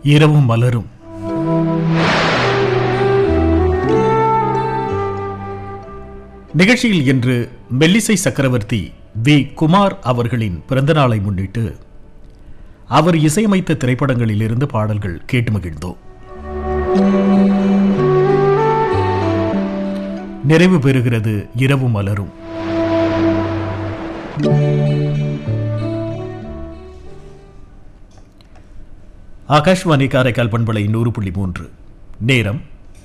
இரவும் மலரும் நிகழ்ச்சியில் இன்று மெல்லிசை சக்கரவர்த்தி வி குமார் அவர்களின் பிறந்தநாளை முன்னிட்டு அவர் இசையமைத்த திரைப்படங்களிலிருந்து பாடல்கள் கேட்டு மகிழ்ந்தோம் நிறைவு பெறுகிறது இரவு மலரும் ஆகாஷ்வாணி காரைக்கால் பண்பலை நூறு புள்ளி மூன்று நேரம்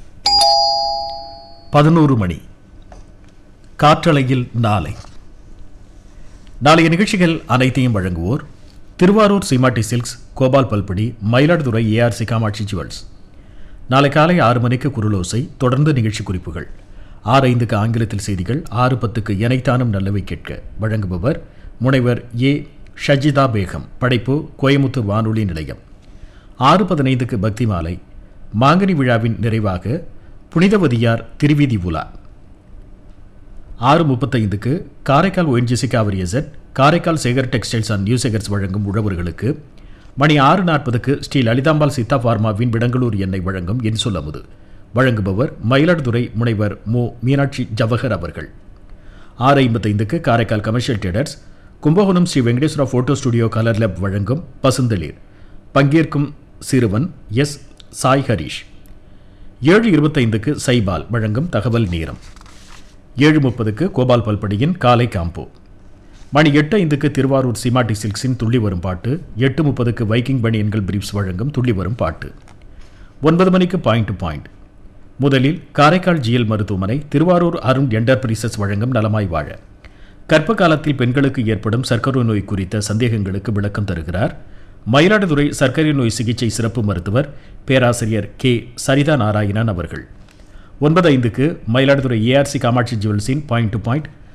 பதினோரு மணி காற்றலையில் நாளை நாளைய நிகழ்ச்சிகள் அனைத்தையும் வழங்குவோர் திருவாரூர் சீமாட்டி சில்க்ஸ் கோபால் பல்படி மயிலாடுதுறை ஏஆர்சி காமாட்சி ஜுவல்ஸ் நாளை காலை ஆறு மணிக்கு குருலோசை தொடர்ந்து நிகழ்ச்சி குறிப்புகள் ஆறு ஐந்துக்கு ஆங்கிலத்தில் செய்திகள் ஆறு பத்துக்கு எனைத்தானும் நல்லவை கேட்க வழங்குபவர் முனைவர் ஏ ஷஜிதா பேகம் படைப்பு கோயமுத்தூர் வானொலி நிலையம் ஆறு பதினைந்துக்கு பக்தி மாலை மாங்கனி விழாவின் நிறைவாக புனிதவதியார் திருவீதி உலா ஆறு முப்பத்தைந்துக்கு காரைக்கால் ONGC காவிரி எசட் Karaikal Sekar textiles and new Sekars வழங்கும் உழவர்களுக்கு மணி ஆறு நாற்பதுக்கு ஸ்ரீ லலிதாம்பாள் சித்தா பார்மாவின் விடங்களூர் எண்ணெய் வழங்கும் என் சொல்லமுது வழங்குபவர் மயிலாடுதுறை முனைவர் மு மீனாட்சி ஜவஹர் அவர்கள் ஆறு ஐம்பத்தைந்துக்கு Karaikal commercial traders Kumbakonam Sri Venkateswara photo studio colour lab வழங்கும் பசுந்தளிர் பங்கேற்கும் சிறுவன் எஸ் சாய் ஹரீஷ் ஏழு இருபத்தைந்துக்கு சைபால் வழங்கும் தகவல் நேரம் ஏழு முப்பதுக்கு கோபால் பல்படியின் காலை காம்போ மணி எட்டு ஐந்துக்கு திருவாரூர் சிமாட்டி சில்க்ஸின் துள்ளி வரும் பாட்டு எட்டு முப்பதுக்கு வைக்கிங் பனியன்கள் பிரீப்ஸ் வழங்கும் துள்ளி வரும் பாட்டு ஒன்பது மணிக்கு பாயிண்ட் டு பாயிண்ட் முதலில் காரைக்கால் ஜிஎல் மருத்துவமனை திருவாரூர் அருண் என்டர்பிரைசஸ் வழங்கும் நலமாய் வாழ கர்ப்ப காலத்தில் பெண்களுக்கு ஏற்படும் சர்க்கரை நோய் குறித்த சந்தேகங்களுக்கு விளக்கம் தருகிறார் மயிலாடுதுறை சர்க்கரை நோய் சிகிச்சை சிறப்பு மருத்துவர் பேராசிரியர் கே சரிதா நாராயணன் அவர்கள் ஒன்பது ஐந்துக்கு மயிலாடுதுறை ஏஆர்சி காமாட்சி ஜுவல்ஸின் பாயிண்ட் டு பாயிண்ட்